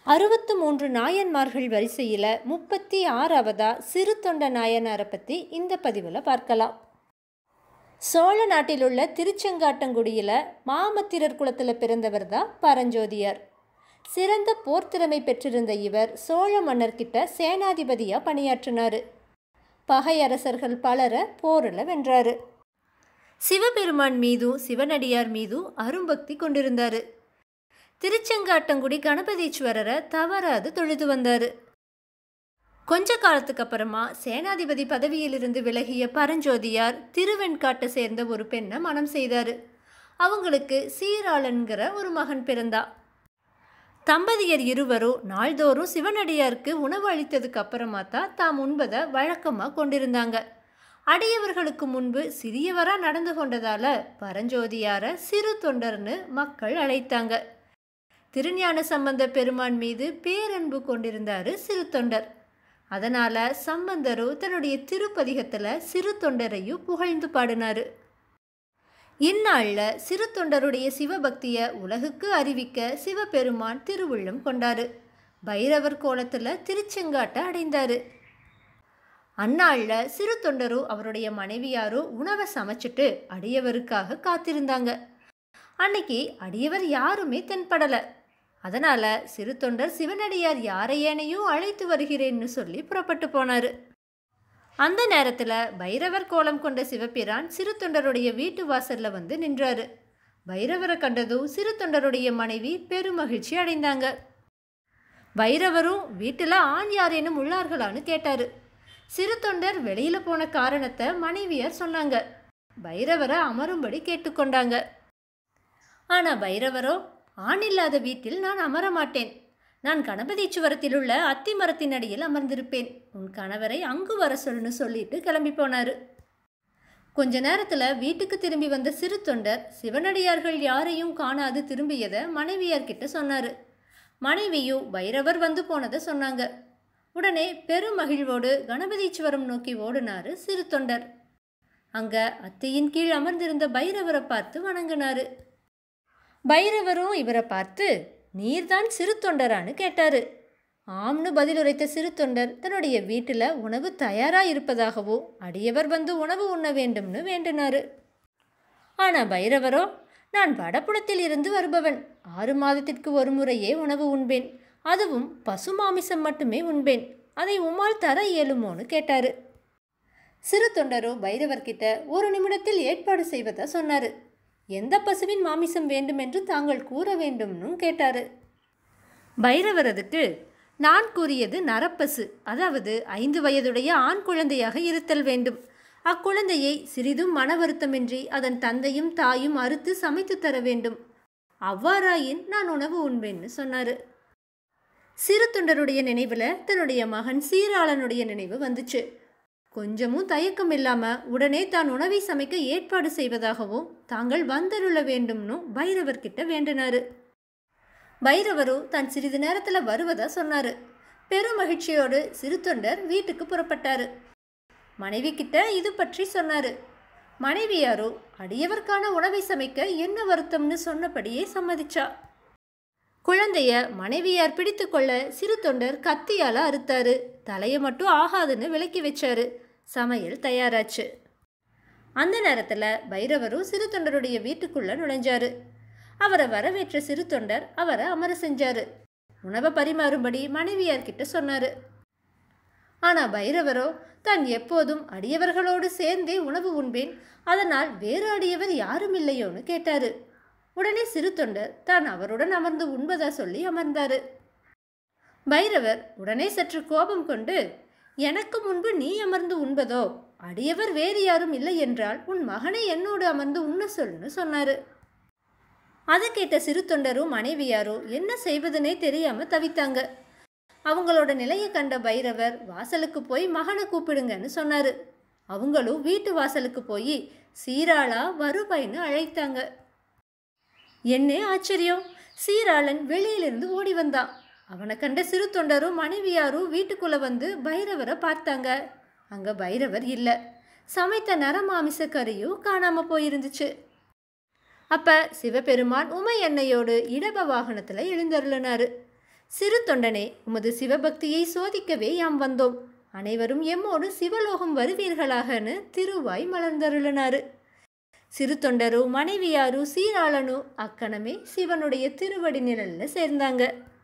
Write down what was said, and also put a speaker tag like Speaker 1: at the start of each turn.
Speaker 1: அறுபத்து மூன்று நாயன்மார்கள் வரிசையில் முப்பத்தி ஆறாவதா சிறு தொண்ட நாயனாரை பற்றி இந்த பதிவில் பார்க்கலாம் சோழ நாட்டில் உள்ள திருச்செங்காட்டங்குடியில் மாமத்திரர் குலத்தில் பிறந்தவர் தான் பரஞ்சோதியார் சிறந்த போர்த்திறமை பெற்றிருந்த இவர் சோழ மன்னர்கிட்ட சேனாதிபதியாக பணியாற்றினார் பகை அரசர்கள் பலரை போரில் வென்றாரு சிவபெருமான் மீதும் சிவனடியார் மீதும் அரும்பக்தி கொண்டிருந்தார் திருச்செங்காட்டங்குடி கணபதீஸ்வரரை தவறாது தொழுது வந்தார் கொஞ்ச காலத்துக்கு அப்புறமா சேனாதிபதி பதவியிலிருந்து விலகிய பரஞ்சோதியார் திருவெண்காட்டை சேர்ந்த ஒரு பெண்ணை மனம் செய்தார் அவங்களுக்கு சீராளன்கிற ஒரு மகன் பிறந்தா தம்பதியர் இருவரும் நாள்தோறும் சிவனடியாருக்கு உணவு அளித்ததுக்கு அப்புறமா தான் தாம் உண்பதை வழக்கமாக கொண்டிருந்தாங்க அடியவர்களுக்கு முன்பு சிறியவராக நடந்து கொண்டதால பரஞ்சோதியாரை சிறு தொண்டர்னு மக்கள் அழைத்தாங்க திருஞான சம்பந்த பெருமான் மீது பேரன்பு கொண்டிருந்தாரு சிறு தொண்டர் அதனால சம்பந்தரு தன்னுடைய திருப்பதிகத்தில் சிறு தொண்டரையும் புகழ்ந்து பாடினாரு இந்நாளில் சிறு தொண்டருடைய சிவபக்தியை உலகுக்கு அறிவிக்க சிவபெருமான் திருவுள்ளம் கொண்டாரு பைரவர் கோலத்தில் திருச்செங்காட்டை அடைந்தாரு அந்நாளில் சிறு தொண்டரும் அவருடைய மனைவியாரும் உணவை சமைச்சிட்டு அடியவருக்காக காத்திருந்தாங்க அன்னைக்கு அடியவர் யாருமே தென்படலை அதனால் சிறு தொண்டர் சிவனடியார் யாரையேனையும் அழைத்து வருகிறேன்னு சொல்லி புறப்பட்டு போனார் அந்த நேரத்தில் பைரவர் கோலம் கொண்ட சிவபிரான் சிறு தொண்டருடைய வீட்டு வாசலில் வந்து நின்றாரு பைரவரை கண்டதும் சிறு தொண்டருடைய மனைவி பெருமகிழ்ச்சி அடைந்தாங்க பைரவரும் வீட்டில் ஆண் யாரேனும் உள்ளார்களான்னு கேட்டார் சிறு தொண்டர் வெளியில் போன காரணத்தை மனைவியார் சொன்னாங்க பைரவரை அமரும்படி கேட்டுக்கொண்டாங்க ஆனால் பைரவரோ ஆண் இல்லாத வீட்டில் நான் அமர மாட்டேன் நான் கணபதீச்சுவரத்தில் உள்ள அத்தி மரத்தின் அடியில் அமர்ந்திருப்பேன் உன் கணவரை அங்கு வர சொல்லுன்னு சொல்லிட்டு கிளம்பி போனார் கொஞ்ச நேரத்தில் வீட்டுக்கு திரும்பி வந்த சிறு தொண்டர் சிவனடியார்கள் யாரையும் காணாது திரும்பியதை மனைவியார்கிட்ட சொன்னார் மனைவியும் பைரவர் வந்து போனதை சொன்னாங்க உடனே பெருமகிழ்வோடு கணபதீச்சுவரம் நோக்கி ஓடினாரு சிறு தொண்டர் அங்க அத்தையின் கீழ் அமர்ந்திருந்த பைரவரை பார்த்து வணங்கினாரு பைரவரும் இவரை பார்த்து நீர்தான் சிறு தொண்டரான்னு கேட்டாரு ஆம்னு பதிலுரைத்த சிறு தொண்டர் தன்னுடைய வீட்டில் உணவு தயாராக இருப்பதாகவும் அடியவர் வந்து உணவு உண்ண வேண்டும்னு வேண்டினாரு ஆனால் பைரவரோ நான் வடபுலத்தில் இருந்து வருபவன் ஆறு மாதத்திற்கு ஒரு முறையே உணவு உண்பேன் அதுவும் பசு மாமிசம் மட்டுமே உண்பேன் அதை உம்மால் தர இயலுமோன்னு கேட்டாரு சிறு தொண்டரோ பைரவர்கிட்ட ஒரு நிமிடத்தில் ஏற்பாடு செய்வதா சொன்னார் எந்த பசுவின் மாமிசம் வேண்டுமென்று தாங்கள் கூற வேண்டும்னு கேட்டாரு பைரவர் அதுக்கு நான் கூறியது நரப்பசு அதாவது ஐந்து வயதுடைய ஆண் குழந்தையாக இருத்தல் வேண்டும் அக்குழந்தையை சிறிதும் மன வருத்தமின்றி அதன் தந்தையும் தாயும் அறுத்து சமைத்து தர வேண்டும் அவ்வாறாயின் நான் உணவு உண்பேன்னு சொன்னார் சிறு தொண்டருடைய நினைவில் தன்னுடைய மகன் சீராளனுடைய நினைவு வந்துச்சு கொஞ்சமும் தயக்கம் இல்லாமல் உடனே தான் உணவை சமைக்க ஏற்பாடு செய்வதாகவும் தாங்கள் வந்தருள வேண்டும்னு பைரவர்கிட்ட வேண்டினாரு பைரவரும் தான் சிறிது நேரத்தில் வருவதா சொன்னார் பெருமகிழ்ச்சியோடு சிறு தொண்டர் வீட்டுக்கு புறப்பட்டார் மனைவி கிட்ட இது பற்றி சொன்னார் மனைவியாரோ அடியவர்க்கான உணவை சமைக்க என்ன வருத்தம்னு சொன்னபடியே சம்மதிச்சா குழந்தைய மனைவியார் பிடித்து கொள்ள சிறு தொண்டர் கத்தியால் அறுத்தாரு தலையை மட்டும் ஆகாதுன்னு விலக்கி வச்சாரு சமையல் தயாராச்சு அந்த நேரத்தில் பைரவரும் சிறு தொண்டருடைய வீட்டுக்குள்ளே நுழைஞ்சாரு அவரை வரவேற்ற சிறு தொண்டர் அவரை அமர செஞ்சாரு உணவை பரிமாறும்படி மனைவியார்கிட்ட சொன்னார் ஆனால் பைரவரோ தான் எப்போதும் அடியவர்களோடு சேர்ந்தே உணவு உண்பேன் அதனால் வேறு அடியவர் யாரும் இல்லையோன்னு கேட்டாரு உடனே சிறு தொண்டர் தான் அவருடன் அமர்ந்து உண்பதா சொல்லி அமர்ந்தாரு பைரவர் உடனே சற்று கோபம் கொண்டு எனக்கு முன்பு நீ அமர்ந்து உண்பதோ அடியவர் வேறு யாரும் இல்லை என்றால் உன் மகனை என்னோடு அமர்ந்து உண்ண சொல்லுன்னு சொன்னாரு அதை கேட்ட சிறு தொண்டரும் மனைவியாரும் என்ன செய்வதுனே தெரியாம தவித்தாங்க அவங்களோட நிலையை கண்ட பைரவர் வாசலுக்கு போய் மகனை கூப்பிடுங்கன்னு சொன்னாரு அவங்களும் வீட்டு வாசலுக்கு போய் சீராளா வருபைன்னு அழைத்தாங்க என்ன ஆச்சரியம் சீராளன் வெளியிலிருந்து ஓடி வந்தான் அவனை கண்ட சிறு தொண்டரும் மனைவியாரும் வீட்டுக்குள்ளே வந்து பைரவரை பார்த்தாங்க அங்கே பைரவர் இல்லை சமைத்த நரமாமிச கறியும் காணாமல் போயிருந்துச்சு அப்ப சிவபெருமான் உமை எண்ணெயோடு இடப வாகனத்தில் எழுந்தருளினாரு சிறு தொண்டனே உமது சிவபக்தியை சோதிக்கவே யாம் வந்தோம் அனைவரும் எம்மோடு சிவலோகம் வருவீர்களாகன்னு திருவாய் மலர்ந்தருளினாரு சிறு தொண்டரும் மனைவியாரும் சீராளனும் அக்கணமே சிவனுடைய திருவடி நிழல்ல சேர்ந்தாங்க